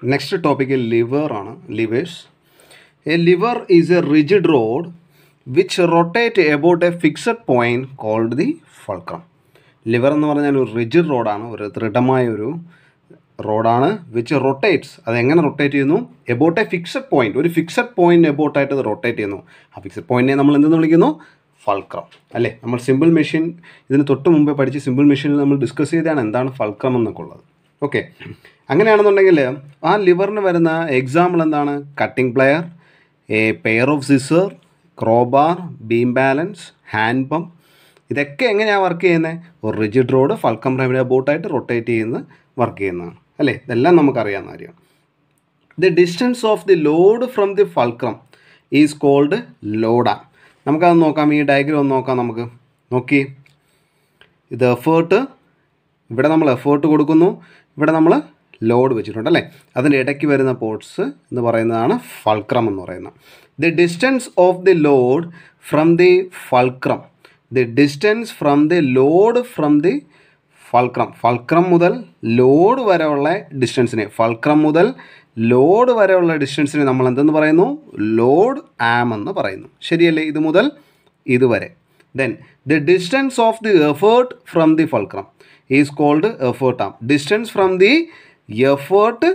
next topic lever ആണ് levers a lever is a rigid rod which rotate about a fixed point called the fulcrum lever എന്ന് പറഞ്ഞാൽ ഒരു rigid റോഡാണ് ഒരു ദൃഢമായ ഒരു റോഡാണ് വിച്ച് റൊട്ടേറ്റ്സ് അത് എങ്ങനെ റൊട്ടേറ്റ് ചെയ്യുന്നു എബൌട്ട് എ ഫിക്സഡ് പോയിന്റ് ഒരു ഫിക്സഡ് പോയിന്റ് എബൌട്ടായിട്ട് അത് റൊട്ടേറ്റ് ചെയ്യുന്നു ആ ഫിക്സഡ് പോയിന്റിനെ നമ്മൾ എന്തെന്ന് വിളിക്കുന്നു ഫൾക്രം അല്ലേ നമ്മൾ സിമ്പിൾ മെഷീൻ ഇതിന് തൊട്ട് മുമ്പേ പഠിച്ച് സിമ്പിൾ മെഷീനിൽ നമ്മൾ ഡിസ്കസ് ചെയ്തതാണ് എന്താണ് ഫൾക്രം എന്നൊക്കെ ഉള്ളത് ഓക്കെ അങ്ങനെയാണെന്നുണ്ടെങ്കിൽ ആ ലിവറിന് വരുന്ന എക്സാമ്പിൾ എന്താണ് cutting plier a pair of scissor crowbar beam balance hand pump ഇതൊക്കെ എങ്ങനെയാണ് വർക്ക് ചെയ്യുന്നത് ഒരു റിജിഡ് റോഡ് ഫൾക്കം പ്രൈമറി ബോട്ടായിട്ട് റൊട്ടേറ്റ് ചെയ്യുന്ന വർക്ക് ചെയ്യുന്നതാണ് അല്ലേ ഇതെല്ലാം നമുക്കറിയാവുന്ന കാര്യമാണ് the distance of the load from the fulcrum is called load നമുക്കത് നോക്കാം ഈ ഡയഗ്രം ഒന്ന് നോക്കാം നമുക്ക് നോക്കി ഇത് എഫേർട്ട് ഇവിടെ നമ്മൾ എഫേർട്ട് കൊടുക്കുന്നു ഇവിടെ നമ്മൾ ലോഡ് വെച്ചിട്ടുണ്ട് അല്ലേ അതിൻ്റെ ഇടയ്ക്ക് വരുന്ന പോർട്സ് എന്ന് പറയുന്നതാണ് ഫൾക്രം എന്ന് പറയുന്നത് the distance of the load from the fulcrum the distance from the load from the fulcrum fulcrum മുതൽ ലോഡ് വരെയുള്ള ഡിസ്റ്റൻസിനെ ഫൾക്രം മുതൽ ലോഡ് വരെയുള്ള ഡിസ്റ്റൻസിനെ നമ്മൾ എന്തെന്ന് പറയുന്നു ലോഡ് ആം എന്ന് പറയുന്നു ശരിയല്ലേ ഇത് മുതൽ ഇതുവരെ then the distance of the effort from the fulcrum is called effort arm distance from the effort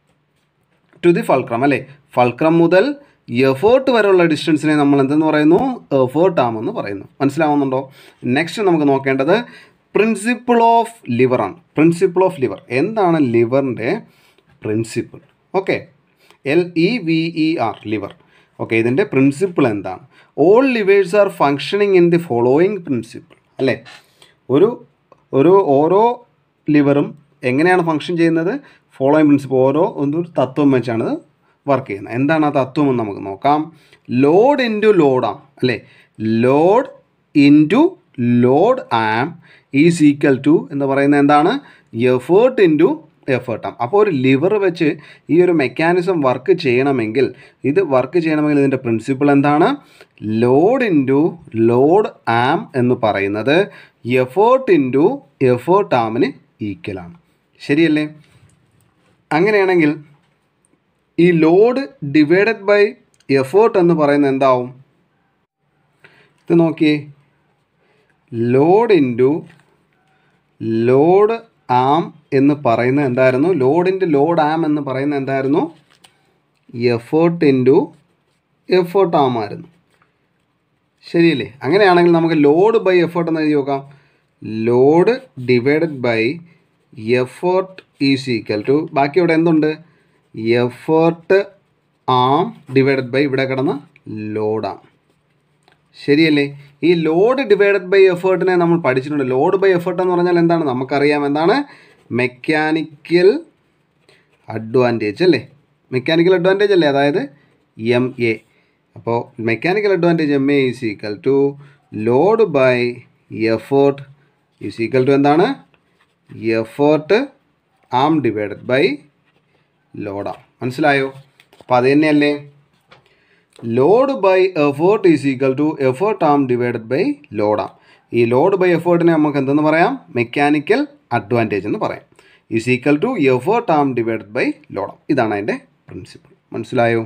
to the fulcrum അല്ലേ ഫൾക്രം മുതൽ എഫേർട്ട് വരെയുള്ള ഡിസ്റ്റൻസിനെ നമ്മൾ എന്തെന്ന് പറയുന്നു എഫേർട്ട് ആം എന്ന് പറയുന്നു മനസ്സിലാവുന്നുണ്ടോ നെക്സ്റ്റ് നമുക്ക് നോക്കേണ്ടത് പ്രിൻസിപ്പിൾ ഓഫ് ലിവർ ആണ് പ്രിൻസിപ്പിൾ ഓഫ് ലിവർ എന്താണ് ലിവറിൻ്റെ principle okay L E V E R lever okay ഇതിൻ്റെ പ്രിൻസിപ്പിൾ എന്താണ് all levers are functioning in the following principle അല്ലേ ഒരു ഒരു ഓരോ ലിവറും എങ്ങനെയാണ് ഫങ്ഷൻ ചെയ്യുന്നത് ഫോളോയിങ് പ്രിൻസിപ്പിൾ ഓരോ ഒരു തത്വം വെച്ചാണ് വർക്ക് ചെയ്യുന്നത് എന്താണ് ആ തത്വം എന്ന് നമുക്ക് നോക്കാം ലോഡ് ഇൻറ്റു ലോഡാം അല്ലേ load into load arm is equal to എന്ന് പറയുന്നത് എന്താണ് എഫേർട്ട് ഇൻറ്റു എഫേർട്ടാം അപ്പോൾ ഒരു ലിവർ വെച്ച് ഈ ഒരു മെക്കാനിസം വർക്ക് ചെയ്യണമെങ്കിൽ ഇത് വർക്ക് ചെയ്യണമെങ്കിൽ ഇതിൻ്റെ പ്രിൻസിപ്പിൾ എന്താണ് ലോഡ് ഇൻറ്റു ലോഡ് ആം എന്ന് പറയുന്നത് എഫേർട്ട് ഇൻറ്റു എഫേർട്ട് ആമിന് ഈക്വലാണ് ശരിയല്ലേ അങ്ങനെയാണെങ്കിൽ ഈ ലോഡ് ഡിവൈഡഡ് ബൈ എഫേർട്ട് എന്ന് പറയുന്നത് എന്താവും ഇത് നോക്കിയേ ലോഡ് ഇൻറ്റു ലോഡ് ആം എന്ന് പറയുന്നത് എന്തായിരുന്നു ലോഡിൻ്റെ ലോഡ് ആം എന്ന് പറയുന്നത് എന്തായിരുന്നു എഫേർട്ട് ഇൻറ്റു എഫേർട്ട് ആം ആയിരുന്നു ശരിയല്ലേ അങ്ങനെയാണെങ്കിൽ നമുക്ക് ലോഡ് ബൈ എഫേർട്ട് എന്ന് എഴുതി നോക്കാം load divided by effort is equal to ബാക്കി ഇവിടെ എന്തുണ്ട് എഫേർട്ട് ആം ഡിവൈഡഡ് ബൈ ഇവിടെ കിടന്ന ലോഡാം ശരിയല്ലേ ഈ ലോഡ് ഡിവൈഡഡ് ബൈ എഫേർട്ടിനെ നമ്മൾ പഠിച്ചിട്ടുണ്ട് ലോഡ് ബൈ എഫേർട്ട് എന്ന് പറഞ്ഞാൽ എന്താണ് നമുക്കറിയാം എന്താണ് മെക്കാനിക്കൽ അഡ്വാൻറ്റേജ് അല്ലേ മെക്കാനിക്കൽ അഡ്വാൻറ്റേജ് അല്ലേ അതായത് എം എ അപ്പോൾ mechanical advantage M A is equal to load by effort is equal to എന്താണ് effort arm divided by load arm മനസ്സിലായോ അപ്പോൾ അത് തന്നെയല്ലേ load by effort is equal to effort arm divided by load arm ഈ load by എഫേർട്ടിനെ നമുക്ക് എന്തെന്ന് പറയാം mechanical advantage എന്ന് പറയാം is equal to effort arm divided by load arm ഇതാണ് അതിൻ്റെ പ്രിൻസിപ്പിൾ മനസ്സിലായോ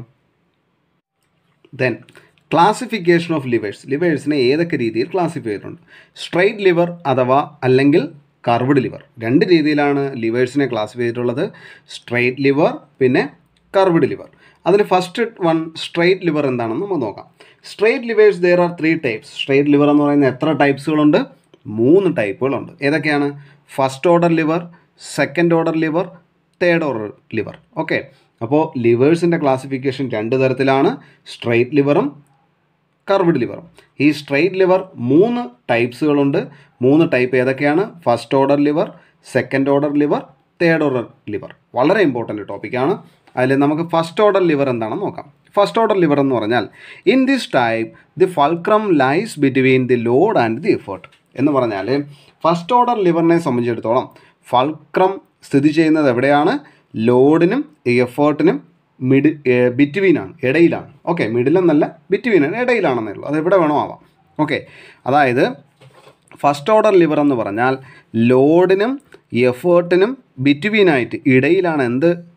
ദെൻ ക്ലാസിഫിക്കേഷൻ ഓഫ് ലിവേഴ്സ് ലിവേഴ്സിനെ ഏതൊക്കെ രീതിയിൽ ക്ലാസിഫൈ ചെയ്തിട്ടുണ്ട് സ്ട്രൈറ്റ് ലിവർ അഥവാ അല്ലെങ്കിൽ കർവ്ഡ് ലിവർ രണ്ട് രീതിയിലാണ് ലിവേഴ്സിനെ ക്ലാസിഫൈ ചെയ്തിട്ടുള്ളത് സ്ട്രൈറ്റ് ലിവർ പിന്നെ കർവ്ഡ് ലിവർ അതിൽ ഫസ്റ്റ് വൺ സ്ട്രൈറ്റ് ലിവർ എന്താണെന്ന് നമുക്ക് നോക്കാം straight levers there are three types straight lever എന്ന് പറയുന്ന എത്ര ടൈപ്സുകളുണ്ട് മൂന്ന് ടൈപ്പുകളുണ്ട് ഏതൊക്കെയാണ് first order lever second order lever third order lever okay അപ്പോൾ ലിവേഴ്സിൻ്റെ ക്ലാസിഫിക്കേഷൻ രണ്ട് തരത്തിലാണ് സ്ട്രൈറ്റ് ലിവറും കർവ്ഡ് ലിവറും ഈ സ്ട്രൈറ്റ് ലിവർ മൂന്ന് ടൈപ്സുകളുണ്ട് മൂന്ന് ടൈപ്പ് ഏതൊക്കെയാണ് first order lever second order lever third order lever വളരെ ഇമ്പോർട്ടൻ്റ് ടോപ്പിക്കാണ് അതിൽ നമുക്ക് ഫസ്റ്റ് ഓർഡർ ലിവർ എന്താണെന്ന് നോക്കാം ഫസ്റ്റ് ഓർഡർ ലിവർ എന്ന് പറഞ്ഞാൽ in this type the fulcrum lies between the load and the effort എന്ന് പറഞ്ഞാൽ ഫസ്റ്റ് ഓർഡർ ലിവറിനെ സംബന്ധിച്ചിടത്തോളം ഫൾക്രം സ്ഥിതി ചെയ്യുന്നത് എവിടെയാണ് ലോഡിനും എഫേർട്ടിനും മിഡ് ബിറ്റ്വീനാണ് ഇടയിലാണ് ഓക്കെ മിഡിലെന്നല്ല ബിറ്റ്വീനാണ് ഇടയിലാണെന്നേ ഉള്ളൂ അത് എവിടെ വേണോ ആവാം ഓക്കെ അതായത് ഫസ്റ്റ് ഓർഡർ ലിവർ എന്ന് പറഞ്ഞാൽ ലോഡിനും എഫേർട്ടിനും ബിറ്റ്വീനായിട്ട് ഇടയിലാണ് എന്ത്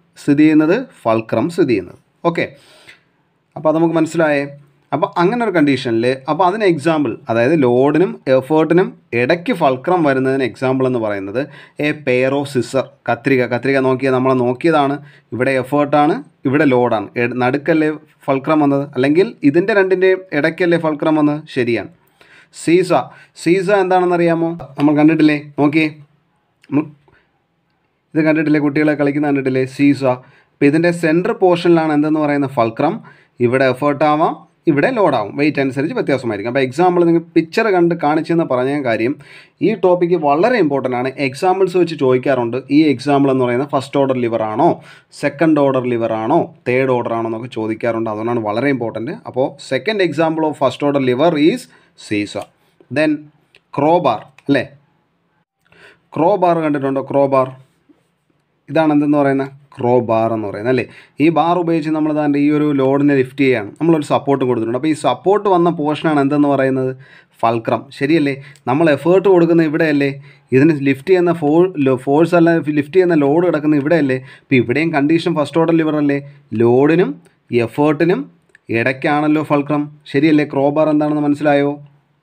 സ്ഥിതി ചെയ്യുന്നത് ഫൾക്രം സ്ഥിതി ചെയ്യുന്നത് ഓക്കെ അപ്പോൾ അത് നമുക്ക് മനസ്സിലായേ അപ്പോൾ അങ്ങനെ ഒരു കണ്ടീഷനിൽ അപ്പോൾ അതിന് എക്സാമ്പിൾ അതായത് ലോഡിനും എഫേർട്ടിനും ഇടയ്ക്ക് ഫൾക്രം വരുന്നതിന് എക്സാമ്പിൾ എന്ന് പറയുന്നത് എ പെയർ ഓഫ് സിസർ കത്രിക കത്രിക നോക്കിയാൽ നമ്മൾ നോക്കിയതാണ് ഇവിടെ എഫേർട്ടാണ് ഇവിടെ ലോഡാണ് എ- നടുക്കല്ലേ ഫൾക്രം വന്നത് അല്ലെങ്കിൽ ഇതിൻ്റെ രണ്ടിൻ്റെയും ഇടയ്ക്കല്ലേ ഫൾക്രം വന്നത് ശരിയാണ് സീസ സീസ എന്താണെന്ന് അറിയാമോ നമ്മൾ കണ്ടിട്ടില്ലേ നോക്കിയേ നമ്മൾ ഇത് കണ്ടിട്ടില്ലേ കുട്ടികളെ കളിക്കുന്ന കണ്ടിട്ടില്ലേ സീസ അപ്പോൾ ഇതിൻ്റെ സെൻറ്റർ പോർഷനിലാണ് എന്തെന്ന് പറയുന്ന ഫൾക്രം ഇവിടെ എഫേർട്ട് ആവാം ഇവിടെ ലോഡാവും വെയിറ്റ് അനുസരിച്ച് വ്യത്യാസമായിരിക്കും അപ്പോൾ എക്സാമ്പിൾ നിങ്ങൾ പിക്ചർ കണ്ട് കാണിച്ചെന്ന് പറഞ്ഞ കാര്യം ഈ ടോപ്പിക്ക് വളരെ ഇമ്പോർട്ടൻ്റ് ആണ് എക്സാമ്പിൾസ് വെച്ച് ചോദിക്കാറുണ്ട് ഈ എക്സാമ്പിൾ എന്ന് പറയുന്നത് ഫസ്റ്റ് ഓർഡർ ലിവർ ആണോ സെക്കൻഡ് ഓർഡർ ലിവർ ആണോ തേർഡ് ഓർഡർ ആണോ എന്നൊക്കെ ചോദിക്കാറുണ്ട് അതുകൊണ്ടാണ് വളരെ ഇമ്പോർട്ടൻറ്റ് അപ്പോൾ second example of first order lever is seesaw then crowbar അല്ലേ ക്രോ ബാർ കണ്ടിട്ടുണ്ടോ ക്രോ ബാർ ഇതാണ് എന്തെന്ന് പറയുന്നത് ക്രോ ബാർ എന്ന് പറയുന്നത് അല്ലേ ഈ ബാർ ഉപയോഗിച്ച് നമ്മൾ താൻ്റെ ഈ ഒരു ലോഡിനെ ലിഫ്റ്റ് ചെയ്യുകയാണ് നമ്മളൊരു സപ്പോർട്ട് കൊടുത്തിട്ടുണ്ട് അപ്പോൾ ഈ സപ്പോർട്ട് വന്ന പോർഷനാണ് എന്തെന്ന് പറയുന്നത് ഫൾക്രം ശരിയല്ലേ നമ്മൾ എഫേർട്ട് കൊടുക്കുന്ന ഇവിടെയല്ലേ ഇതിന് ലിഫ്റ്റ് ചെയ്യുന്ന ഫോ ഫോഴ്സ് അല്ല ലിഫ്റ്റ് ചെയ്യുന്ന ലോഡ് കിടക്കുന്ന ഇവിടെയല്ലേ അപ്പോൾ ഇവിടെയും കണ്ടീഷൻ ഫസ്റ്റ് ഓർഡർ ലിവർ അല്ലേ ലോഡിനും എഫേർട്ടിനും ഇടയ്ക്കാണല്ലോ ഫൾക്രം ശരിയല്ലേ ക്രോ ബാർ എന്താണെന്ന് മനസ്സിലായോ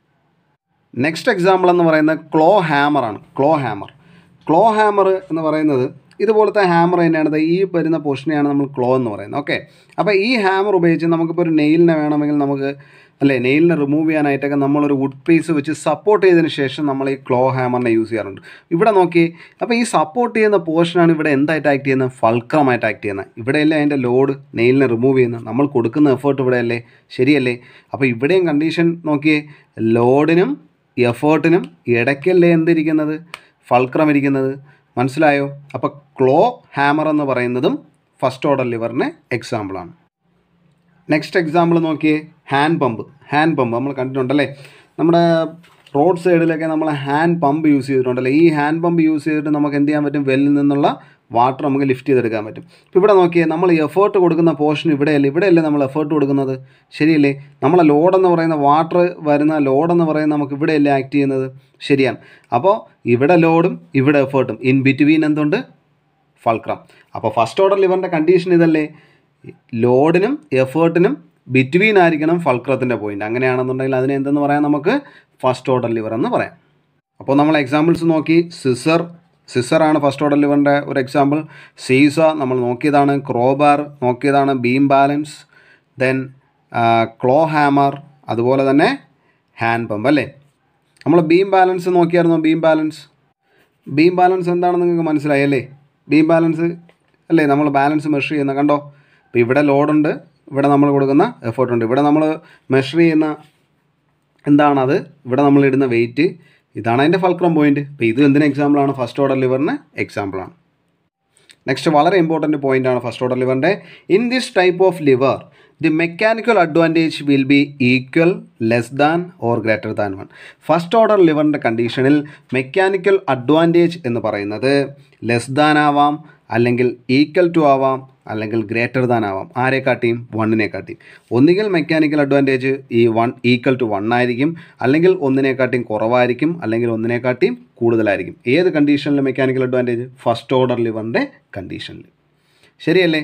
നെക്സ്റ്റ് എക്സാമ്പിൾ എന്ന് പറയുന്നത് ക്ലോ ഹാമറാണ് ക്ലോ ഹാമർ ക്ലോ ഹാമർ എന്ന് പറയുന്നത് ഇതുപോലത്തെ ഹാമർ തന്നെയാണ് ദേ ഈ വരുന്ന പൊസിഷനെയാണ് നമ്മൾ ക്ലോ എന്ന് പറയുന്നത് ഓക്കെ അപ്പോൾ ഈ ഹാമർ ഉപയോഗിച്ച് നമുക്കിപ്പോൾ ഒരു നെയിലിനെ വേണമെങ്കിൽ നമുക്ക് അല്ലേ നെയിലിനെ റിമൂവ് ചെയ്യാനായിട്ടൊക്കെ നമ്മളൊരു വുഡ് പീസ് വെച്ച് സപ്പോർട്ട് ചെയ്തതിന് ശേഷം നമ്മൾ ഈ ക്ലോ ഹാമറിനെ യൂസ് ചെയ്യാറുണ്ട് ഇവിടെ നോക്കി അപ്പോൾ ഈ സപ്പോർട്ട് ചെയ്യുന്ന പോർഷനാണ് ഇവിടെ എന്തായിട്ട് ആക്ട് ചെയ്യുന്നത് ഫൾക്രമായിട്ട് ആക്ട് ചെയ്യുന്നത് ഇവിടെയല്ലേ അതിൻ്റെ ലോഡ് നെയിലിനെ റിമൂവ് ചെയ്യുന്നത് നമ്മൾ കൊടുക്കുന്ന എഫേർട്ട് ഇവിടെയല്ലേ ശരിയല്ലേ അപ്പോൾ ഇവിടെയും കണ്ടീഷൻ നോക്കിയേ ലോഡിനും എഫേർട്ടിനും ഇടയ്ക്കല്ലേ എന്തിരിക്കുന്നത് ഫൾക്രം ഇരിക്കുന്നത് മനസ്സിലായോ അപ്പോൾ ക്ലോ ഹാമർ എന്ന് പറയുന്നതും ഫസ്റ്റ് ഓർഡർ ലിവറിന് എക്സാമ്പിളാണ് നെക്സ്റ്റ് എക്സാമ്പിൾ നോക്കിയേ ഹാൻഡ് പമ്പ് ഹാൻഡ് പമ്പ് നമ്മൾ കണ്ടിട്ടുണ്ടല്ലേ നമ്മുടെ റോഡ് സൈഡിലൊക്കെ നമ്മൾ ഹാൻഡ് പമ്പ് യൂസ് ചെയ്തിട്ടുണ്ടല്ലേ ഈ ഹാൻഡ് പമ്പ് യൂസ് ചെയ്തിട്ട് നമുക്ക് എന്ത് ചെയ്യാൻ പറ്റും വെല്ലിൽ നിന്നുള്ള വാട്ടർ നമുക്ക് ലിഫ്റ്റ് ചെയ്തെടുക്കാൻ പറ്റും ഇപ്പോൾ ഇവിടെ നോക്കിയേ നമ്മൾ എഫേർട്ട് കൊടുക്കുന്ന പോർഷൻ ഇവിടെയല്ലേ ഇവിടെയല്ലേ നമ്മൾ എഫേർട്ട് കൊടുക്കുന്നത് ശരിയല്ലേ നമ്മളെ ലോഡ് എന്ന് പറയുന്ന വാട്ടർ വരുന്ന ലോഡ് എന്ന് പറയുന്നത് നമുക്ക് ഇവിടെയല്ലേ ആക്ട് ചെയ്യുന്നത് ശരിയാണ് അപ്പോൾ ഇവിടെ ലോഡും ഇവിടെ എഫേർട്ടും ഇൻ ബിറ്റ്വീൻ എന്തുണ്ട് ഫൾക്രം അപ്പോൾ ഫസ്റ്റ് ഓർഡർ ലിവറിൻ്റെ കണ്ടീഷൻ ഇതല്ലേ ലോഡിനും എഫേർട്ടിനും ബിറ്റ്വീൻ ആയിരിക്കണം ഫൾക്രത്തിൻ്റെ പോയിന്റ് അങ്ങനെയാണെന്നുണ്ടെങ്കിൽ അതിനെ എന്തെന്ന് പറയാം നമുക്ക് ഫസ്റ്റ് ഓർഡർ ലിവർ എന്ന് പറയാം അപ്പോൾ നമ്മൾ എക്സാമ്പിൾസ് നോക്കി സിസർ സിസറാണ് ഫസ്റ്റ് ഓർഡർ ലിവറിൻ്റെ ഒരു എക്സാമ്പിൾ സീസ നമ്മൾ നോക്കിയതാണ് ക്രോബാർ നോക്കിയതാണ് beam balance then claw hammer അതുപോലെ തന്നെ ഹാൻഡ് പമ്പ് അല്ലേ നമ്മൾ ബീം ബാലൻസ് നോക്കിയായിരുന്നോ ബീം ബാലൻസ് ബീം ബാലൻസ് എന്താണെന്ന് നിങ്ങൾക്ക് മനസ്സിലായി അല്ലേ ബീം ബാലൻസ് അല്ലേ നമ്മൾ ബാലൻസ് മെഷർ ചെയ്യുന്ന കണ്ടോ ഇപ്പോൾ ഇവിടെ ലോഡുണ്ട് ഇവിടെ നമ്മൾ കൊടുക്കുന്ന എഫേർട്ട് ഉണ്ട് ഇവിടെ നമ്മൾ മെഷർ ചെയ്യുന്ന എന്താണത് ഇവിടെ നമ്മൾ ഇടുന്ന വെയിറ്റ് ഇതാണ് അതിൻ്റെ ഫൾക്രം പോയിന്റ് അപ്പോൾ ഇത് എന്തിന് എക്സാമ്പിളാണ് ഫസ്റ്റ് ഓർഡർ ലിവറിന് എക്സാമ്പിളാണ് നെക്സ്റ്റ് വളരെ ഇമ്പോർട്ടൻറ്റ് പോയിന്റ് ആണ് ഫസ്റ്റ് ഓർഡർ ലിവറിൻ്റെ in this type of lever the mechanical advantage will be equal less than or greater than one first order ലിവറിൻ്റെ കണ്ടീഷനിൽ മെക്കാനിക്കൽ അഡ്വാൻറ്റേജ് എന്ന് പറയുന്നത് ലെസ് ദാൻ ആവാം അല്ലെങ്കിൽ ഈക്വൽ ടു ആവാം അല്ലെങ്കിൽ ഗ്രേറ്റർ ദാൻ ആവാം ആരെ കാട്ടിയും വണ്ണിനെ കാട്ടിയും ഒന്നുകിൽ മെക്കാനിക്കൽ അഡ്വാൻറ്റേജ് ഈ വൺ ഈക്വൽ ടു വൺ ആയിരിക്കും അല്ലെങ്കിൽ ഒന്നിനെക്കാട്ടിയും കുറവായിരിക്കും അല്ലെങ്കിൽ ഒന്നിനെക്കാട്ടിയും കൂടുതലായിരിക്കും ഏത് കണ്ടീഷനിൽ മെക്കാനിക്കൽ അഡ്വാൻറ്റേജ് ഫസ്റ്റ് ഓർഡർ ലിവറിൻ്റെ കണ്ടീഷനിൽ ശരിയല്ലേ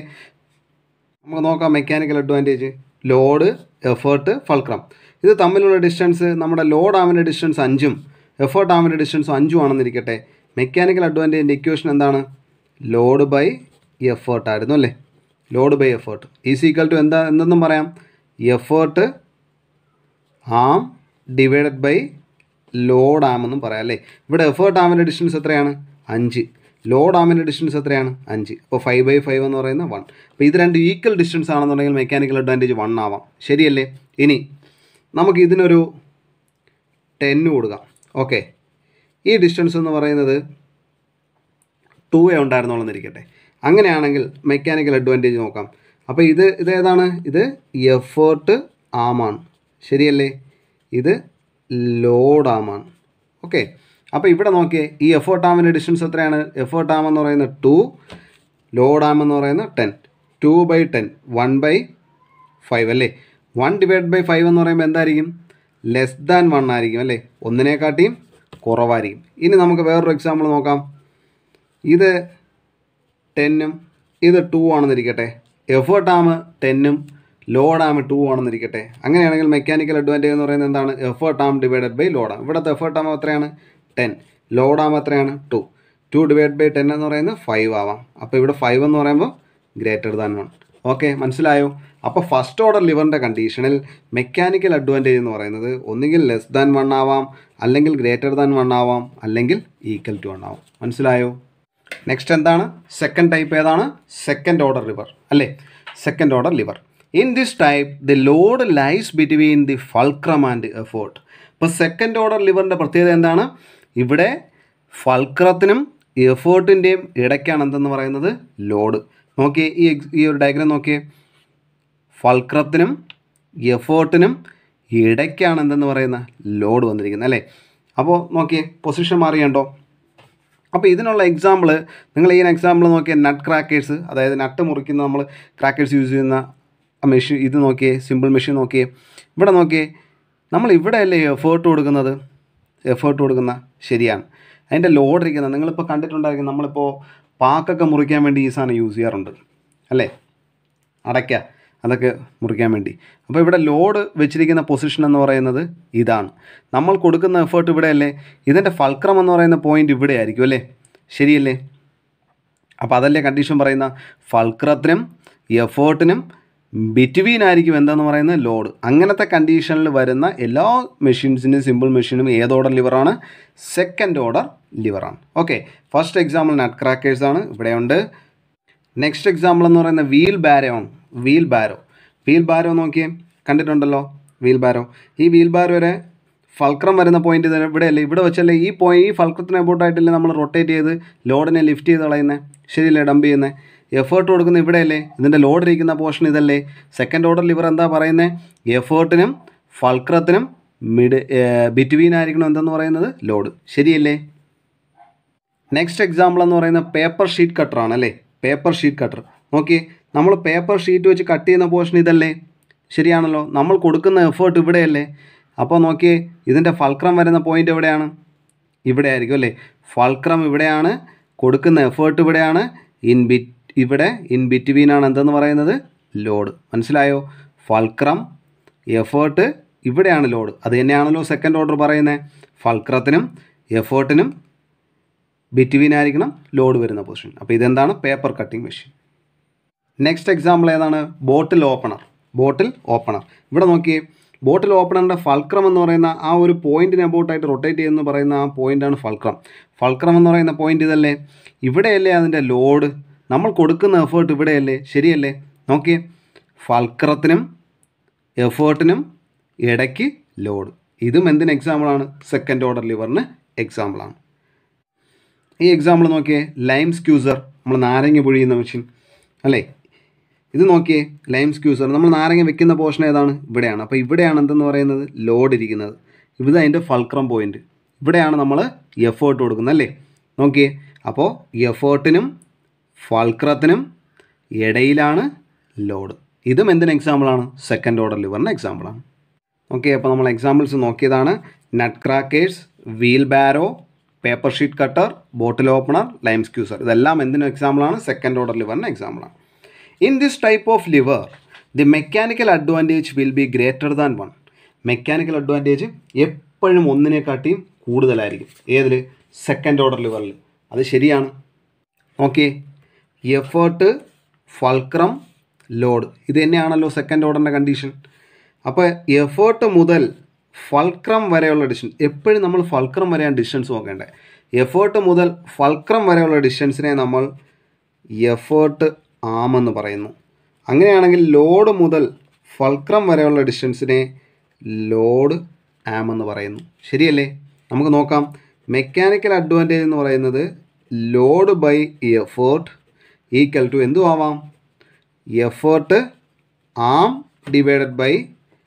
നമുക്ക് നോക്കാം mechanical advantage load effort fulcrum ഇത് തമ്മിലുള്ള ഡിസ്റ്റൻസ് നമ്മുടെ ലോഡ് ആമിൻ്റെ ഡിസ്റ്റൻസ് അഞ്ചും എഫേർട്ട് ആമിൻ്റെ ഡിസ്റ്റൻസ് അഞ്ചും ആണെന്നിരിക്കട്ടെ മെക്കാനിക്കൽ അഡ്വാൻറ്റേജിൻ്റെ ഇക്വേഷൻ എന്താണ് ലോഡ് ബൈ എഫേർട്ട് ആയിരുന്നു അല്ലേ load by effort is equal to എന്താ എന്തെന്നും പറയാം effort arm divided by load ആം എന്നും പറയാം അല്ലേ ഇവിടെ എഫേർട്ട് ആമിൻ്റെ ഡിസ്റ്റൻസ് എത്രയാണ് അഞ്ച് ലോഡ് ആമിൻ്റെ ഡിസ്റ്റൻസ് എത്രയാണ് അഞ്ച് അപ്പോൾ ഫൈവ് ബൈ ഫൈവ് എന്ന് പറയുന്നത് വൺ അപ്പോൾ ഇത് രണ്ട് ഈക്വൽ ഡിസ്റ്റൻസ് ആണെന്നുണ്ടെങ്കിൽ മെക്കാനിക്കൽ അഡ്വാൻറ്റേജ് വൺ ആവാം ശരിയല്ലേ ഇനി നമുക്ക് ഇതിനൊരു ടെന്ന് കൊടുക്കാം ഓക്കെ ഈ ഡിസ്റ്റൻസ് എന്ന് പറയുന്നത് ടു എ ഉണ്ടായിരുന്നോളെന്നിരിക്കട്ടെ അങ്ങനെയാണെങ്കിൽ മെക്കാനിക്കൽ അഡ്വാൻറ്റേജ് നോക്കാം അപ്പോൾ ഇത് ഇതേതാണ് ഇത് എഫേർട്ട് ആമാണ് ശരിയല്ലേ ഇത് ലോഡ് ആമാണ് ഓക്കെ അപ്പോൾ ഇവിടെ നോക്കിയേ ഈ എഫേർട്ട് ആമിൻ്റെ ഡിസ്റ്റൻസ് എത്രയാണ് എഫേർട്ട് ആം എന്ന് പറയുന്നത് ടു ലോഡ് ആം എന്ന് പറയുന്നത് ten two by ten one by five അല്ലേ വൺ ഡിവൈഡ് ബൈ ഫൈവ് എന്ന് പറയുമ്പോൾ എന്തായിരിക്കും ലെസ് ദാൻ വൺ ആയിരിക്കും അല്ലേ ഒന്നിനെക്കാട്ടിയും കുറവായിരിക്കും ഇനി നമുക്ക് വേറൊരു എക്സാമ്പിൾ നോക്കാം ഇത് ടെന്നും ഇത് ടു ആണെന്നിരിക്കട്ടെ എഫേർട്ട് ആം ടെന്നും ലോഡ് ആം ടു ആണെന്നിരിക്കട്ടെ അങ്ങനെയാണെങ്കിൽ മെക്കാനിക്കൽ അഡ്വാൻറ്റേജ് എന്ന് പറയുന്നത് എന്താണ് effort arm divided by load arm ഇവിടുത്തെ എഫേർട്ട് ആം എത്രയാണ് ടെൻ ലോഡ് ആം എത്രയാണ് two two divide by ten എന്ന് പറയുന്നത് ഫൈവ് ആവാം അപ്പോൾ ഇവിടെ ഫൈവ് എന്ന് പറയുമ്പോൾ ഗ്രേറ്റർ ദാൻ വൺ ഓക്കെ മനസ്സിലായോ അപ്പോൾ ഫസ്റ്റ് ഓർഡർ ലിവറിൻ്റെ കണ്ടീഷനിൽ മെക്കാനിക്കൽ അഡ്വാൻറ്റേജ് എന്ന് പറയുന്നത് ഒന്നുകിൽ ലെസ് ദാൻ വൺ ആവാം അല്ലെങ്കിൽ ഗ്രേറ്റർ ദാൻ വൺ ആവാം അല്ലെങ്കിൽ ഈക്വൽ ടു വൺ ആവാം മനസ്സിലായോ നെക്സ്റ്റ് എന്താണ് സെക്കൻഡ് ടൈപ്പ് ഏതാണ് സെക്കൻഡ് ഓർഡർ ലിവർ അല്ലേ second order lever in this type the load lies between the fulcrum and effort ഇപ്പോൾ സെക്കൻഡ് ഓർഡർ ലിവറിൻ്റെ പ്രത്യേകത എന്താണ് ഇവിടെ ഫൾക്രത്തിനും എഫേർട്ടിൻ്റെയും ഇടയ്ക്കാണ് എന്തെന്ന് പറയുന്നത് ലോഡ് നോക്കിയേ ഈ ex- ഈ ഒരു ഡയഗ്രാം നോക്കിയേ ഫൾക്രത്തിനും എഫേർട്ടിനും ഇടയ്ക്കാണ് എന്തെന്ന് പറയുന്ന ലോഡ് വന്നിരിക്കുന്നത് അല്ലേ അപ്പോൾ നോക്കിയേ പൊസിഷൻ മാറിയുണ്ടോ അപ്പോൾ ഇതിനുള്ള എക്സാമ്പിൾ നിങ്ങൾ ഈ എക്സാമ്പിൾ നോക്കിയാൽ നട്ട് ക്രാക്കേഴ്സ് അതായത് നട്ട് മുറിക്കുന്ന നമ്മൾ ക്രാക്കേഴ്സ് യൂസ് ചെയ്യുന്ന മെഷീൻ ഇത് നോക്കിയേ സിമ്പിൾ മെഷീൻ നോക്കിയേ ഇവിടെ നോക്കിയേ നമ്മൾ ഇവിടെ അല്ലേ എഫേർട്ട് കൊടുക്കുന്നത് എഫേർട്ട് കൊടുക്കുന്ന ശരിയാണ് അതിൻ്റെ ലോഡ് ഇരിക്കുന്നത് നിങ്ങളിപ്പോൾ കണ്ടിട്ടുണ്ടായിരിക്കും നമ്മളിപ്പോൾ പാക്കൊക്കെ മുറിക്കാൻ വേണ്ടി ഈ സാധനം യൂസ് ചെയ്യാറുണ്ട് അല്ലേ അടയ്ക്ക അതൊക്കെ മുറിക്കാൻ വേണ്ടി അപ്പോൾ ഇവിടെ ലോഡ് വെച്ചിരിക്കുന്ന പൊസിഷൻ എന്ന് പറയുന്നത് ഇതാണ് നമ്മൾ കൊടുക്കുന്ന എഫേർട്ട് ഇവിടെ അല്ലേ ഇതിൻ്റെ ഫൾക്രം എന്ന് പറയുന്ന പോയിന്റ് ഇവിടെ ആയിരിക്കും അല്ലേ ശരിയല്ലേ അപ്പോൾ അതല്ലേ കണ്ടീഷൻ പറയുന്ന ഫൾക്രത്തിനും എഫേർട്ടിനും ബിറ്റ്വീൻ ആയിരിക്കും എന്താന്ന് പറയുന്നത് ലോഡ് അങ്ങനത്തെ കണ്ടീഷനിൽ വരുന്ന എല്ലാ മെഷീൻസിനും സിമ്പിൾ മെഷീനും ഏത് ഓർഡർ ലിവറാണ് സെക്കൻഡ് ഓർഡർ ലിവറാണ് okay first example nut crackers ആണ് ഇവിടെയുണ്ട് നെക്സ്റ്റ് എക്സാമ്പിൾ എന്ന് പറയുന്നത് വീൽ ബാരോ ആണ് വീൽ ബാരോ വീൽ ബാരോ നോക്കിയേ കണ്ടിട്ടുണ്ടല്ലോ വീൽ ബാരോ ഈ വീൽ ബാരോ വരെ ഫൾക്രം വരുന്ന പോയിന്റ് ഇത് ഇവിടെയല്ലേ ഇവിടെ വെച്ചല്ലേ ഈ പോയി ഈ ഫൾക്രത്തിന് അബൌട്ടായിട്ടല്ലേ നമ്മൾ റൊട്ടേറ്റ് ചെയ്ത് ലോഡിനെ ലിഫ്റ്റ് ചെയ്ത് കളയുന്നത് ശരിയല്ലേ ഡംപ് ചെയ്യുന്നത് എഫേർട്ട് കൊടുക്കുന്ന ഇവിടെയല്ലേ ഇതിൻ്റെ ലോഡ് ഇരിക്കുന്ന പോർഷൻ ഇതല്ലേ സെക്കൻഡ് ഓർഡർ ലിവർ എന്താ പറയുന്നത് എഫേർട്ടിനും ഫൾക്രത്തിനും മിഡ് ബിറ്റ്വീൻ ആയിരിക്കണം എന്തെന്ന് പറയുന്നത് ലോഡ് ശരിയല്ലേ നെക്സ്റ്റ് എക്സാമ്പിൾ എന്ന് പറയുന്നത് പേപ്പർ ഷീറ്റ് കട്ടർ ആണ് അല്ലേ പേപ്പർ ഷീറ്റ് കട്ടർ നോക്കിയേ നമ്മൾ പേപ്പർ ഷീറ്റ് വെച്ച് കട്ട് ചെയ്യുന്ന പോർഷൻ ഇതല്ലേ ശരിയാണല്ലോ നമ്മൾ കൊടുക്കുന്ന എഫേർട്ട് ഇവിടെയല്ലേ അപ്പോൾ നോക്കിയേ ഇതിൻ്റെ ഫൾക്രം വരുന്ന പോയിന്റ് എവിടെയാണ് ഇവിടെ ആയിരിക്കും അല്ലേ ഫൾക്രം ഇവിടെയാണ് കൊടുക്കുന്ന എഫേർട്ട് ഇവിടെയാണ് ഇൻ ബിറ്റ് ഇവിടെ ഇൻ ബിറ്റ്വീൻ ആണ് എന്തെന്ന് പറയുന്നത് ലോഡ് മനസ്സിലായോ ഫൾക്രം എഫേർട്ട് ഇവിടെയാണ് ലോഡ് അത് തന്നെയാണല്ലോ സെക്കൻഡ് ഓർഡർ പറയുന്നത് ഫൾക്രത്തിനും എഫേർട്ടിനും ബിറ്റ്വീൻ ആയിരിക്കണം ലോഡ് വരുന്ന പൊസിഷൻ അപ്പോൾ ഇതെന്താണ് paper cutting machine next example ഏതാണ് ബോട്ടിൽ ഓപ്പണർ ബോട്ടിൽ ഓപ്പണർ ഇവിടെ നോക്കിയേ ബോട്ടിൽ ഓപ്പണറിൻ്റെ ഫൾക്രം എന്ന് പറയുന്ന ആ ഒരു പോയിന്റിന് അബൌട്ടായിട്ട് റൊട്ടേറ്റ് ചെയ്യുന്ന പറയുന്ന ആ പോയിന്റാണ് ഫൾക്രം ഫൾക്രം എന്ന് പറയുന്ന പോയിന്റ് ഇതല്ലേ ഇവിടെയല്ലേ അതിൻ്റെ ലോഡ് നമ്മൾ കൊടുക്കുന്ന എഫേർട്ട് ഇവിടെയല്ലേ ശരിയല്ലേ നോക്കിയേ ഫൾക്രത്തിനും എഫേർട്ടിനും ഇടയ്ക്ക് ലോഡ് ഇതും എന്തിന് എക്സാമ്പിളാണ് സെക്കൻഡ് ഓർഡർ ലിവറിന് എക്സാമ്പിളാണ് ഈ എക്സാമ്പിൾ നോക്കിയേ ലൈം സ്ക്യൂസർ നമ്മൾ നാരങ്ങ പൊഴിയുന്ന മെഷീൻ അല്ലേ ഇത് നോക്കിയേ ലൈം സ്ക്യൂസർ നമ്മൾ നാരങ്ങ വെക്കുന്ന പോർഷൻ ഏതാണ് ഇവിടെയാണ് അപ്പോൾ ഇവിടെയാണ് എന്തെന്ന് പറയുന്നത് ലോഡ് ഇരിക്കുന്നത് ഇത് അതിൻ്റെ ഫൾക്രം പോയിന്റ് ഇവിടെയാണ് നമ്മൾ എഫേർട്ട് കൊടുക്കുന്നത് അല്ലേ നോക്കിയേ അപ്പോൾ എഫേർട്ടിനും ഫൾക്രത്തിനും ഇടയിലാണ് ലോഡ് ഇതും എന്തിന് എക്സാമ്പിളാണ് സെക്കൻഡ് ഓർഡർ ലിവറിന് എക്സാമ്പിളാണ് ഓക്കെ അപ്പോൾ നമ്മൾ എക്സാമ്പിൾസ് നോക്കിയതാണ് nut crackers wheelbarrow paper sheet cutter bottle opener lime squeezer ഇതെല്ലാം എന്തിനും എക്സാമ്പിളാണ് സെക്കൻഡ് ഓർഡർ ലിവറിന് എക്സാമ്പിളാണ് in this type of lever the mechanical advantage will be greater than one mechanical advantage എപ്പോഴും ഒന്നിനെക്കാട്ടിയും കൂടുതലായിരിക്കും ഏതിൽ സെക്കൻഡ് ഓർഡർ ലിവറിൽ അത് ശരിയാണ് ഓക്കെ എഫേർട്ട് ഫൾക്രം ലോഡ് ഇത് തന്നെയാണല്ലോ സെക്കൻഡ് ഓർഡറിൻ്റെ കണ്ടീഷൻ അപ്പോൾ എഫേർട്ട് മുതൽ ഫൾക്രം വരെയുള്ള ഡിസ്റ്റൻസ് എപ്പോഴും നമ്മൾ ഫൾക്രം വരെയാണ് ഡിസ്റ്റൻസ് നോക്കേണ്ടത് എഫേർട്ട് മുതൽ ഫൾക്രം വരെയുള്ള ഡിസ്റ്റൻസിനെ നമ്മൾ എഫേർട്ട് ആമെന്ന് പറയുന്നു അങ്ങനെയാണെങ്കിൽ ലോഡ് മുതൽ ഫൾക്രം വരെയുള്ള ഡിസ്റ്റൻസിനെ ലോഡ് ആം എന്ന് പറയുന്നു ശരിയല്ലേ നമുക്ക് നോക്കാം മെക്കാനിക്കൽ അഡ്വാൻറ്റേജ് എന്ന് പറയുന്നത് load by effort equal to എന്തു ആവാം effort arm divided by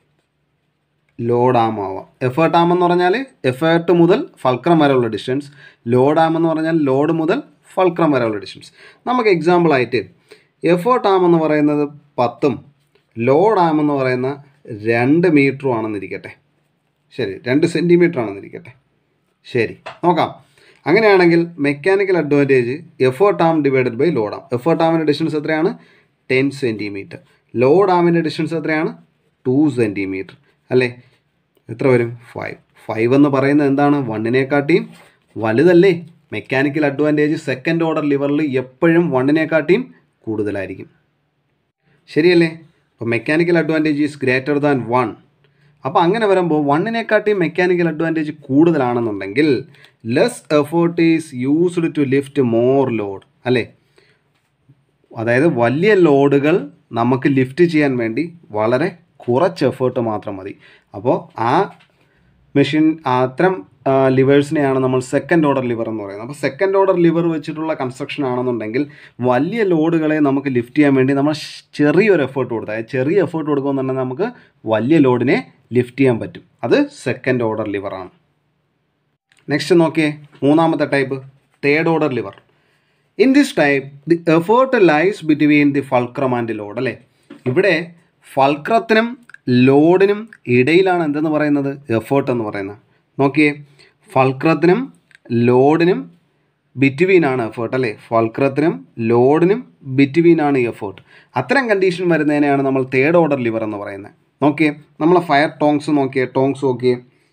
load arm ആവാം എഫേർട്ട് ആം എന്ന് പറഞ്ഞാൽ എഫേർട്ട് മുതൽ ഫൾക്രം വരെയുള്ള ഡിസ്റ്റൻസ് ലോഡ് ആം എന്ന് പറഞ്ഞാൽ ലോഡ് മുതൽ ഫൾക്രം വരെയുള്ള ഡിസ്റ്റൻസ് നമുക്ക് എക്സാമ്പിൾ ആയിട്ട് എഫേർട്ട് ആം എന്ന് പറയുന്നത് പത്തും ലോഡ് ആം എന്ന് പറയുന്ന രണ്ട് മീറ്ററും ആണെന്നിരിക്കട്ടെ ശരി രണ്ട് സെൻറ്റിമീറ്റർ ആണെന്നിരിക്കട്ടെ ശരി നോക്കാം അങ്ങനെയാണെങ്കിൽ mechanical advantage effort arm divided by load arm effort ആമിൻ്റെ ഡിസ്റ്റൻസ് എത്രയാണ് ടെൻ സെൻറ്റിമീറ്റർ ലോഡ് ആമിൻ്റെ ഡിസ്റ്റൻസ് എത്രയാണ് ടു സെൻറ്റിമീറ്റർ അല്ലേ എത്ര വരും ഫൈവ് ഫൈവ് എന്ന് പറയുന്നത് എന്താണ് വണ്ണിനെക്കാട്ടിയും വലുതല്ലേ മെക്കാനിക്കൽ അഡ്വാൻറ്റേജ് സെക്കൻഡ് ഓർഡർ ലിവറിൽ എപ്പോഴും വണ്ണിനെക്കാട്ടിയും കൂടുതലായിരിക്കും ശരിയല്ലേ അപ്പോൾ mechanical advantage is greater than one അപ്പോൾ അങ്ങനെ വരുമ്പോൾ വണ്ണിനെക്കാട്ടിയും മെക്കാനിക്കൽ അഡ്വാൻറ്റേജ് കൂടുതലാണെന്നുണ്ടെങ്കിൽ less effort is used to lift more load അല്ലേ അതായത് വലിയ ലോഡുകൾ നമുക്ക് ലിഫ്റ്റ് ചെയ്യാൻ വേണ്ടി വളരെ കുറച്ച് എഫേർട്ട് മാത്രം മതി അപ്പോൾ ആ മെഷീൻ അത്തരം ലിവേഴ്സിനെയാണ് നമ്മൾ സെക്കൻഡ് ഓർഡർ ലിവർ എന്ന് പറയുന്നത് അപ്പോൾ സെക്കൻഡ് ഓർഡർ ലിവർ വെച്ചിട്ടുള്ള കൺസ്ട്രക്ഷൻ ആണെന്നുണ്ടെങ്കിൽ വലിയ ലോഡുകളെ നമുക്ക് ലിഫ്റ്റ് ചെയ്യാൻ വേണ്ടി നമ്മൾ ചെറിയൊരു എഫേർട്ട് കൊടുത്താൽ അതായത് ചെറിയ എഫേർട്ട് കൊടുക്കുമെന്നുണ്ടെങ്കിൽ നമുക്ക് വലിയ ലോഡിനെ ലിഫ്റ്റ് ചെയ്യാൻ പറ്റും അത് സെക്കൻഡ് ഓർഡർ ലിവറാണ് നെക്സ്റ്റ് നോക്കിയേ മൂന്നാമത്തെ type third order lever in this type the effort lies between the fulcrum and load അല്ലേ ഇവിടെ ഫൾക്രത്തിനും ലോഡിനും ഇടയിലാണ് എന്തെന്ന് പറയുന്നത് എഫേർട്ട് എന്ന് പറയുന്നത് നോക്കിയേ ഫൾക്രത്തിനും ലോഡിനും ബിറ്റ്വീനാണ് എഫേർട്ട് അല്ലേ ഫൾക്രത്തിനും ലോഡിനും ബിറ്റ്വീനാണ് ഈ എഫേർട്ട് അത്തരം കണ്ടീഷൻ വരുന്നതിനെയാണ് നമ്മൾ തേർഡ് ഓർഡർ ലിവർ എന്ന് പറയുന്നത് നോക്കിയേ നമ്മളെ ഫയർ ടോങ്സ് നോക്കിയേ ടോങ്സ് നോക്കിയേ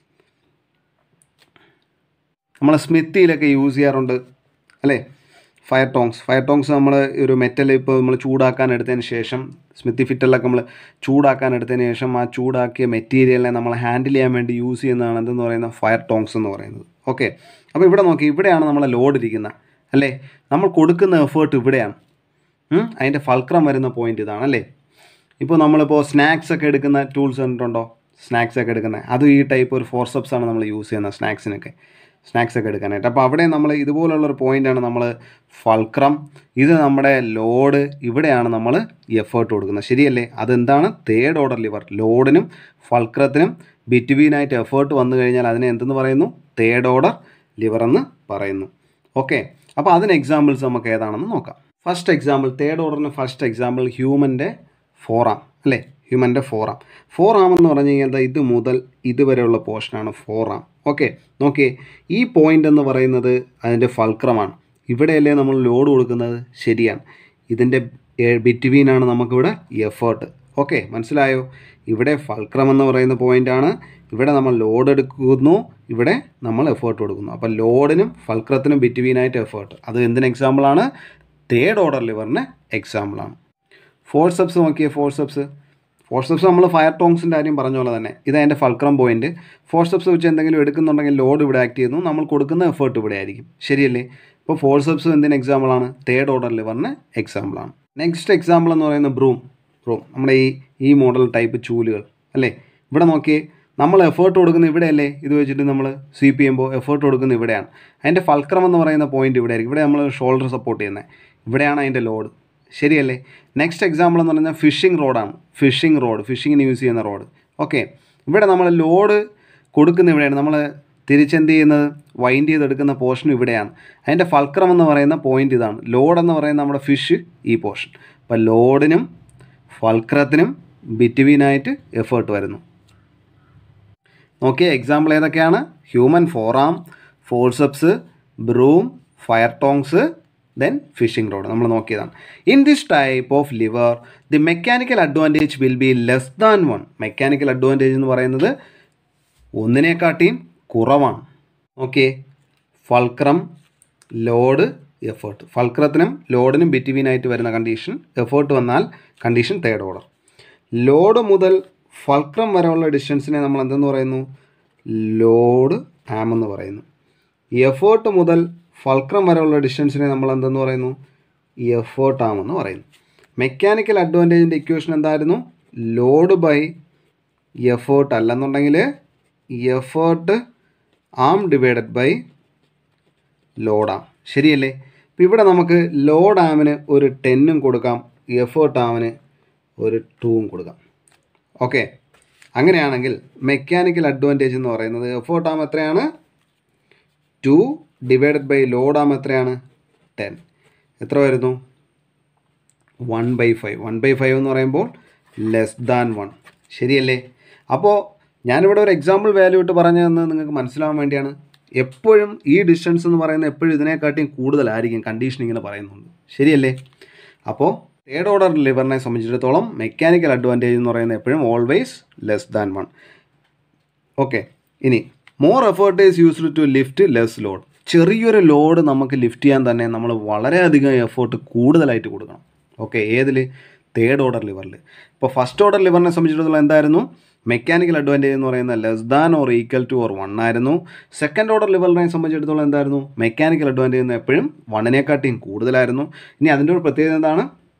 നമ്മൾ സ്മിത്തിയിലൊക്കെ യൂസ് ചെയ്യാറുണ്ട് അല്ലേ ഫയർ ടോങ്സ് ഫയർ ടോങ്സ് നമ്മൾ ഒരു മെറ്റൽ ഇപ്പോൾ നമ്മൾ ചൂടാക്കാൻ എടുത്തതിന് ശേഷം സ്മിത്തി ഫിറ്ററിലൊക്കെ നമ്മൾ ചൂടാക്കാൻ എടുത്തതിന് ശേഷം ആ ചൂടാക്കിയ മെറ്റീരിയലിനെ നമ്മൾ ഹാൻഡിൽ ചെയ്യാൻ വേണ്ടി യൂസ് ചെയ്യുന്നതാണ് എന്തെന്ന് പറയുന്നത് ഫയർ ടോങ്സ് എന്ന് പറയുന്നത് ഓക്കെ അപ്പോൾ ഇവിടെ നോക്കി ഇവിടെയാണ് നമ്മളെ ലോഡ് ഇരിക്കുന്നത് അല്ലേ നമ്മൾ കൊടുക്കുന്ന എഫേർട്ട് ഇവിടെയാണ് ഉം, അതിൻ്റെ ഫൾക്രം വരുന്ന പോയിന്റ് ഇതാണ് അല്ലേ ഇപ്പോൾ നമ്മളിപ്പോൾ സ്നാക്സ് ഒക്കെ എടുക്കുന്ന ടൂൾസ് കണ്ടിട്ടുണ്ടോ സ്നാക്സ് ഒക്കെ എടുക്കുന്നത് അതും ഈ ടൈപ്പ് ഒരു ഫോർസപ്സ് ആണ് നമ്മൾ യൂസ് ചെയ്യുന്നത് സ്നാക്സിനൊക്കെ സ്നാക്സ് ഒക്കെ എടുക്കാനായിട്ട് അപ്പോൾ അവിടെ നമ്മൾ ഇതുപോലുള്ളൊരു പോയിൻ്റാണ് നമ്മൾ ഫൾക്രം ഇത് നമ്മുടെ ലോഡ് ഇവിടെയാണ് നമ്മൾ എഫേർട്ട് കൊടുക്കുന്നത് ശരിയല്ലേ അതെന്താണ് തേർഡ് ഓർഡർ ലിവർ ലോഡിനും ഫൾക്രത്തിനും ബിറ്റ്വീനായിട്ട് എഫേർട്ട് വന്നു കഴിഞ്ഞാൽ അതിനെ എന്തെന്ന് പറയുന്നു തേർഡ് ഓർഡർ ലിവർ എന്ന് പറയുന്നു ഓക്കെ അപ്പോൾ അതിന് എക്സാമ്പിൾസ് നമുക്ക് ഏതാണെന്ന് നോക്കാം ഫസ്റ്റ് എക്സാമ്പിൾ തേർഡ് ഓർഡറിന് ഫസ്റ്റ് എക്സാമ്പിൾ ഹ്യൂമൻ്റെ ഫോറാം അല്ലേ ഹ്യൂമൻ്റെ ഫോറാം ഫോറാം എന്ന് പറഞ്ഞു കഴിഞ്ഞാൽ ദാ ഇത് മുതൽ ഇതുവരെയുള്ള പോർഷനാണ് ഫോറാം ഓക്കെ നോക്കിയേ ഈ പോയിന്റ് എന്ന് പറയുന്നത് അതിൻ്റെ ഫൾക്രമാണ് ഇവിടെയല്ലേ നമ്മൾ ലോഡ് കൊടുക്കുന്നത് ശരിയാണ് ഇതിൻ്റെ ബിറ്റ്വീനാണ് നമുക്കിവിടെ എഫേർട്ട് ഓക്കെ മനസ്സിലായോ ഇവിടെ ഫൾക്രം എന്ന് പറയുന്ന പോയിൻ്റാണ് ഇവിടെ നമ്മൾ ലോഡ് എടുക്കുന്നു ഇവിടെ നമ്മൾ എഫേർട്ട് കൊടുക്കുന്നു അപ്പോൾ ലോഡിനും ഫൾക്രത്തിനും ബിറ്റ്വീനായിട്ട് എഫേർട്ട് അത് എന്തിന് എക്സാമ്പിളാണ് തേർഡ് ഓർഡർ ലിവറിന് എക്സാമ്പിളാണ് ഫോഴ്സപ്സ് നോക്കിയേ ഫോഴ്സപ്സ് ഫോഴ്സപ്സ് നമ്മൾ ഫയർ ടോങ്സിൻ്റെ കാര്യം പറഞ്ഞ പോലെ തന്നെ ഇത് അതിൻ്റെ ഫൾക്രം പോയിന്റ് ഫോഴ്സപ്സ് വെച്ച് എന്തെങ്കിലും എടുക്കുന്നുണ്ടെങ്കിൽ ലോഡ് ഇവിടെ ആക്ട് ചെയ്യുന്നു നമ്മൾ കൊടുക്കുന്ന എഫേർട്ട് ഇവിടെ ആയിരിക്കും ശരിയല്ലേ ഇപ്പോൾ ഫോഴ്സപ്സ് എന്തിന് എക്സാമ്പിളാണ് തേർഡ് ഓർഡർ ലിവറിന് എക്സാമ്പിളാണ് നെക്സ്റ്റ് എക്സാമ്പിൾ എന്ന് പറയുന്നത് ബ്രൂം ബ്രൂം നമ്മുടെ ഈ ഈ മോഡൽ ടൈപ്പ് ചൂലുകൾ അല്ലേ ഇവിടെ നോക്കിയേ നമ്മൾ എഫേർട്ട് കൊടുക്കുന്ന ഇവിടെയല്ലേ ഇത് വെച്ചിട്ട് നമ്മൾ സ്വീപ്പ് ചെയ്യുമ്പോൾ എഫേർട്ട് കൊടുക്കുന്ന ഇവിടെയാണ് അതിൻ്റെ ഫൾക്രം എന്ന് പറയുന്ന പോയിന്റ് ഇവിടെ ആയിരിക്കും ഇവിടെ നമ്മൾ ഷോൾഡർ സപ്പോർട്ട് ചെയ്യുന്നത് ഇവിടെയാണ് അതിൻ്റെ ലോഡ് ശരിയല്ലേ നെക്സ്റ്റ് എക്സാമ്പിൾ എന്ന് പറഞ്ഞാൽ ഫിഷിംഗ് റോഡാണ് ഫിഷിംഗ് റോഡ് ഫിഷിങ്ങിന് യൂസ് ചെയ്യുന്ന റോഡ് ഓക്കെ ഇവിടെ നമ്മൾ ലോഡ് കൊടുക്കുന്ന ഇവിടെയാണ് നമ്മൾ തിരിച്ചെന്ത് ചെയ്യുന്നത് വൈൻഡ് ചെയ്തെടുക്കുന്ന പോർഷൻ ഇവിടെയാണ് അതിൻ്റെ ഫൾക്രം എന്ന് പറയുന്ന പോയിന്റ് ഇതാണ് ലോഡ് എന്ന് പറയുന്ന നമ്മുടെ ഫിഷ് ഈ പോർഷൻ അപ്പോൾ ലോഡിനും ഫൾക്രത്തിനും ബിറ്റ്വീനായിട്ട് എഫേർട്ട് വരുന്നു നോക്കിയ എക്സാമ്പിൾ ഏതൊക്കെയാണ് human forearm forceps broom fire tongs then fishing rod നമ്മൾ നോക്കിയതാണ് in this type of lever the mechanical advantage will be less than one mechanical advantage എന്ന് പറയുന്നത് ഒന്നിനെക്കാട്ടിയും കുറവാണ് ഓക്കെ ഫൾക്രം ലോഡ് എഫേർട്ട് ഫൾക്രത്തിനും ലോഡിനും ബിറ്റ്വീനായിട്ട് വരുന്ന കണ്ടീഷൻ എഫേർട്ട് വന്നാൽ കണ്ടീഷൻ തേർഡ് ഓർഡർ ലോഡ് മുതൽ ഫൾക്രം വരെയുള്ള ഡിസ്റ്റൻസിനെ നമ്മൾ എന്തെന്ന് പറയുന്നു ലോഡ് ആം എന്ന് പറയുന്നു എഫേർട്ട് മുതൽ ഫൾക്രം വരെയുള്ള ഡിസ്റ്റൻസിനെ നമ്മൾ എന്തെന്ന് പറയുന്നു എഫേർട്ട് ആം എന്ന് പറയുന്നു മെക്കാനിക്കൽ അഡ്വാൻറ്റേജിൻ്റെ ഇക്വേഷൻ എന്തായിരുന്നു ലോഡ് ബൈ എഫേർട്ട് അല്ലെന്നുണ്ടെങ്കിൽ effort arm divided by load arm ശരിയല്ലേ ഇപ്പം ഇവിടെ നമുക്ക് ലോഡ് ആമിന് ഒരു ടെന്നും കൊടുക്കാം എഫേർട്ട് ആമിന് ഒരു ടൂവും കൊടുക്കാം ഓക്കെ അങ്ങനെയാണെങ്കിൽ മെക്കാനിക്കൽ അഡ്വാൻറ്റേജ് എന്ന് പറയുന്നത് എഫേർട്ട് ആം എത്രയാണ് two divided by load arm എത്രയാണ് ടെൻ എത്ര വരുന്നു one by five one by five എന്ന് പറയുമ്പോൾ ലെസ് ദാൻ വൺ ശരിയല്ലേ അപ്പോൾ ഞാനിവിടെ ഒരു എക്സാമ്പിൾ വാല്യൂ ഇട്ട് പറഞ്ഞു തന്നത് നിങ്ങൾക്ക് മനസ്സിലാവാൻ വേണ്ടിയാണ് എപ്പോഴും ഈ ഡിസ്റ്റൻസ് എന്ന് പറയുന്നത് എപ്പോഴും ഇതിനെക്കാട്ടിയും കൂടുതലായിരിക്കും കണ്ടീഷൻ ഇങ്ങനെ പറയുന്നുണ്ട് ശരിയല്ലേ അപ്പോൾ തേർഡ് ഓർഡർ ലിവറിനെ സംബന്ധിച്ചിടത്തോളം മെക്കാനിക്കൽ അഡ്വാൻറ്റേജ് എന്ന് പറയുന്നത് എപ്പോഴും always less than one okay ഇനി more effort is used to lift less load ചെറിയൊരു ലോഡ് നമുക്ക് ലിഫ്റ്റ് ചെയ്യാൻ തന്നെ നമ്മൾ വളരെയധികം എഫേർട്ട് കൂടുതലായിട്ട് കൊടുക്കണം ഓക്കെ ഏതിൽ തേർഡ് ഓർഡർ ലിവറിൽ ഇപ്പോൾ ഫസ്റ്റ് ഓർഡർ ലിവറിനെ സംബന്ധിച്ചിടത്തോളം എന്തായിരുന്നു മെക്കാനിക്കൽ അഡ്വാൻറ്റേജ് എന്ന് പറയുന്നത് less than or equal to or one ആയിരുന്നു സെക്കൻഡ് ഓർഡർ ലിവറിനെ സംബന്ധിച്ചിടത്തോളം എന്തായിരുന്നു മെക്കാനിക്കൽ അഡ്വാൻറ്റേജ് എന്ന് എപ്പോഴും വണ്ണിനെക്കാട്ടിയും കൂടുതലായിരുന്നു ഇനി അതിൻ്റെ ഒരു പ്രത്യേകത എന്താണ്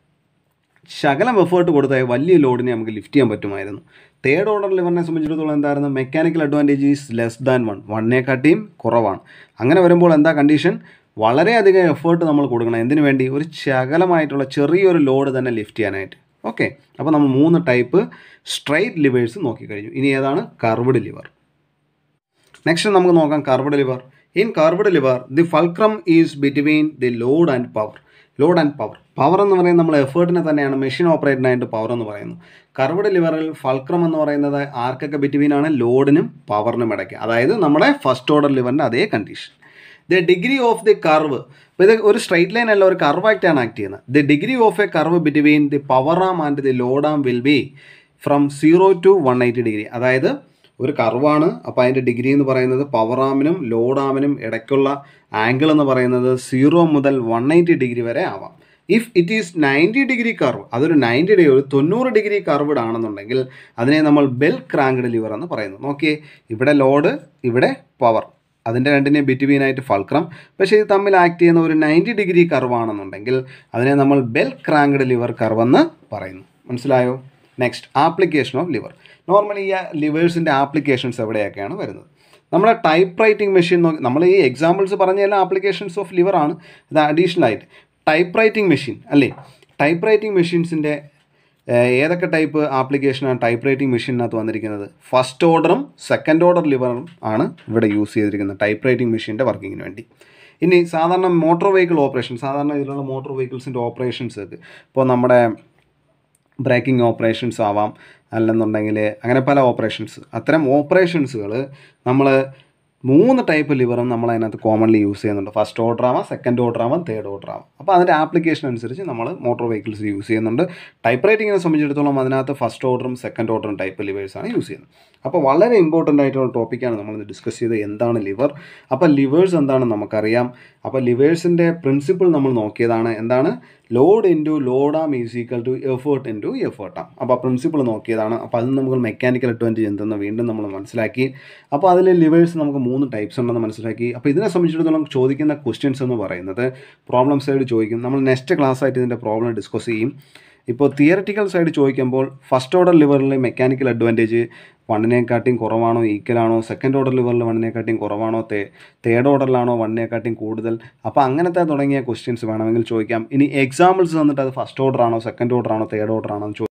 ശകലം എഫേർട്ട് കൊടുത്താൽ വലിയ ലോഡിനെ നമുക്ക് ലിഫ്റ്റ് ചെയ്യാൻ പറ്റുമായിരുന്നു തേർഡ് ഓർഡർ ലിവറിനെ സംബന്ധിച്ചിടത്തോളം എന്തായിരുന്നു mechanical advantage is less than one വണ്ണിനെക്കാട്ടിയും കുറവാണ് അങ്ങനെ വരുമ്പോൾ എന്താ കണ്ടീഷൻ വളരെയധികം എഫേർട്ട് നമ്മൾ കൊടുക്കണം എന്തിനു വേണ്ടി ഒരു ശകലമായിട്ടുള്ള ചെറിയൊരു ലോഡ് തന്നെ ലിഫ്റ്റ് ചെയ്യാനായിട്ട് ഓക്കെ അപ്പോൾ നമ്മൾ മൂന്ന് ടൈപ്പ് സ്ട്രൈറ്റ് ലിവേഴ്സ് നോക്കിക്കഴിഞ്ഞു ഇനി ഏതാണ് കർവ്ഡ് ലിവർ നെക്സ്റ്റ് നമുക്ക് നോക്കാം curved lever in curved lever the fulcrum is between the load and power load and power power എന്ന് പറയുന്നത് നമ്മൾ എഫേർട്ടിനെ തന്നെയാണ് മെഷീൻ ഓപ്പറേറ്ററിനായിട്ട് പവർ എന്ന് പറയുന്നു കർവ്ഡ് ലിവറിൽ ഫൾക്രം എന്ന് പറയുന്നത് ആർക്കൊക്കെ ബിറ്റ്വീൻ ആണ് ലോഡിനും പവറിനും ഇടയ്ക്ക് അതായത് നമ്മുടെ ഫസ്റ്റ് ഓർഡർ ലിവറിൻ്റെ അതേ condition the degree of the curve ഇപ്പോൾ ഇത് ഒരു സ്ട്രൈറ്റ് ലൈൻ അല്ല ഒരു കർവായിട്ടാണ് ആക്ട് ചെയ്യുന്നത് the degree of a curve between the power arm and the load arm will be from zero to one eighty degree അതായത് ഒരു കർവാണ് അപ്പോൾ അതിൻ്റെ ഡിഗ്രി എന്ന് പറയുന്നത് പവർ ആമിനും ലോഡ് ആമിനും ഇടയ്ക്കുള്ള ആംഗിൾ എന്ന് പറയുന്നത് സീറോ മുതൽ വൺ എയ്റ്റി ഡിഗ്രി വരെ ആവാം if it is ninety degree curve അതൊരു നയൻറ്റി ഡിഗ്രി ഒരു തൊണ്ണൂറ് ഡിഗ്രി കർവ്ഡ് ആണെന്നുണ്ടെങ്കിൽ അതിനെ നമ്മൾ ബെൽ ക്രാങ്ക്ഡ് ലിവർ എന്ന് പറയുന്നു നോക്കിയേ ഇവിടെ ലോഡ് ഇവിടെ പവർ അതിൻ്റെ രണ്ടിനെ ബിറ്റ്വീൻ ആയിട്ട് ഫൾക്രം പക്ഷേ ഇത് തമ്മിൽ ആക്ട് ചെയ്യുന്ന ഒരു നയൻറ്റി ഡിഗ്രി കർവ് ആണെന്നുണ്ടെങ്കിൽ അതിനെ നമ്മൾ ബെൽ ക്രാങ്ക്ഡ് ലിവർ കർവ് എന്ന് പറയുന്നു മനസ്സിലായോ next application of lever normally ഈ ലിവേഴ്സിൻ്റെ ആപ്ലിക്കേഷൻസ് എവിടെയൊക്കെയാണ് വരുന്നത് നമ്മുടെ ടൈപ്പ് റൈറ്റിംഗ് മെഷീൻ നോക്കി നമ്മൾ ഈ എക്സാമ്പിൾസ് പറഞ്ഞ എല്ലാ ആപ്ലിക്കേഷൻസ് ഓഫ് ലിവർ ആണ് ഇത് അഡീഷണൽ ആയിട്ട് ടൈപ്പ് റൈറ്റിംഗ് മെഷീൻ അല്ലേ ടൈപ്പ് റൈറ്റിംഗ് മെഷീൻസിൻ്റെ ഏതൊക്കെ ടൈപ്പ് ആപ്ലിക്കേഷനാണ് ടൈപ്പ് റൈറ്റിംഗ് മെഷീനകത്ത് വന്നിരിക്കുന്നത് ഫസ്റ്റ് ഓർഡറും സെക്കൻഡ് ഓർഡർ ലിവറും ആണ് ഇവിടെ യൂസ് ചെയ്തിരിക്കുന്നത് ടൈപ്പ് റൈറ്റിംഗ് മെഷീൻ്റെ വർക്കിങ്ങിന് വേണ്ടി ഇനി സാധാരണ മോട്ടോർ വെഹിക്കിൾ ഓപ്പറേഷൻ സാധാരണ ഇതിലുള്ള മോട്ടോർ വെഹിക്കിൾസിൻ്റെ ഓപ്പറേഷൻസ് ഒക്കെ ഇപ്പോൾ നമ്മുടെ ബ്രേക്കിംഗ് ഓപ്പറേഷൻസ് ആവാം അല്ലെന്നുണ്ടെങ്കിൽ അങ്ങനെ പല ഓപ്പറേഷൻസ് അത്തരം ഓപ്പറേഷൻസുകൾ നമ്മൾ മൂന്ന് ടൈപ്പ് ലിവറും നമ്മൾ അതിനകത്ത് കോമൺലി യൂസ് ചെയ്യുന്നുണ്ട് ഫസ്റ്റ് ഓർഡർ ആവാം സെക്കൻഡ് ഓർഡർ ആവാം തേർഡ് ഓർഡർ ആവാം അപ്പോൾ അതിൻ്റെ ആപ്ലിക്കേഷൻ അനുസരിച്ച് നമ്മൾ മോട്ടോർ വെഹിക്കിൾസ് യൂസ് ചെയ്യുന്നുണ്ട് ടൈപ്പ് റൈറ്റിങ്ങിനെ സംബന്ധിച്ചിടത്തോളം അതിനകത്ത് ഫസ്റ്റ് ഓർഡറും സെക്കൻഡ് ഓർഡറും ടൈപ്പ് ലിവേഴ്സാണ് യൂസ് ചെയ്യുന്നത് അപ്പോൾ വളരെ ഇമ്പോർട്ടൻ്റ് ആയിട്ടുള്ള ടോപ്പിക്കാണ് നമ്മൾ ഡിസ്കസ് ചെയ്തത് എന്താണ് ലിവർ അപ്പോൾ ലിവേഴ്സ് എന്താണെന്ന് നമുക്കറിയാം അപ്പോൾ ലിവേഴ്സിൻ്റെ പ്രിൻസിപ്പിൾ നമ്മൾ നോക്കിയതാണ് എന്താണ് load into load arm is equal to effort into effort arm അപ്പോൾ പ്രിൻസിപ്പിൾ നോക്കിയതാണ് അപ്പോൾ അതിൽ നമുക്ക് മെക്കാനിക്കൽ അഡ്വാൻറ്റേജ് എന്തെന്ന് വീണ്ടും നമ്മൾ മനസ്സിലാക്കി അപ്പോൾ അതിൽ ലിവേഴ്സ് നമുക്ക് മൂന്ന് ടൈപ്സ് ഉണ്ടെന്ന് മനസ്സിലാക്കി അപ്പോൾ ഇതിനെ സംബന്ധിച്ചിടത്തോളം ചോദിക്കുന്ന ക്വസ്റ്റ്യൻസ് എന്ന് പറയുന്നത് പ്രോബ്ലം സൈഡ് ചോദിക്കും നമ്മൾ നെക്സ്റ്റ് ക്ലാസ് ആയിട്ട് ഇതിൻ്റെ പ്രോബ്ലം ഡിസ്കസ് ചെയ്യും ഇപ്പോൾ തിയററ്റിക്കൽ സൈഡ് ചോദിക്കുമ്പോൾ ഫസ്റ്റ് ഓർഡർ ലിവറിലെ മെക്കാനിക്കൽ അഡ്വാൻറ്റേജ് വണ്ണിനെക്കാട്ടിയും കുറവാണോ ഈക്വലാണോ സെക്കൻഡ് ഓർഡർ ലിവറിൽ വണ്ണിനെക്കാട്ടിയും കുറവാണോ തേ തേർഡ് ഓർഡറിലാണോ വണ്ണിനെക്കാട്ടിയും കൂടുതൽ അപ്പോൾ അങ്ങനത്തെ തുടങ്ങിയ ക്വസ്റ്റ്യൻസ് വേണമെങ്കിൽ ചോദിക്കാം ഇനി എക്സാമ്പിൾസ് തന്നിട്ട് അത് ഫസ്റ്റ് ഓർഡർ ആണോ സെക്കൻഡ് ഓർഡർ ആണോ തേർഡ് ഓർഡർ ആണോ എന്ന് ചോദിക്കാം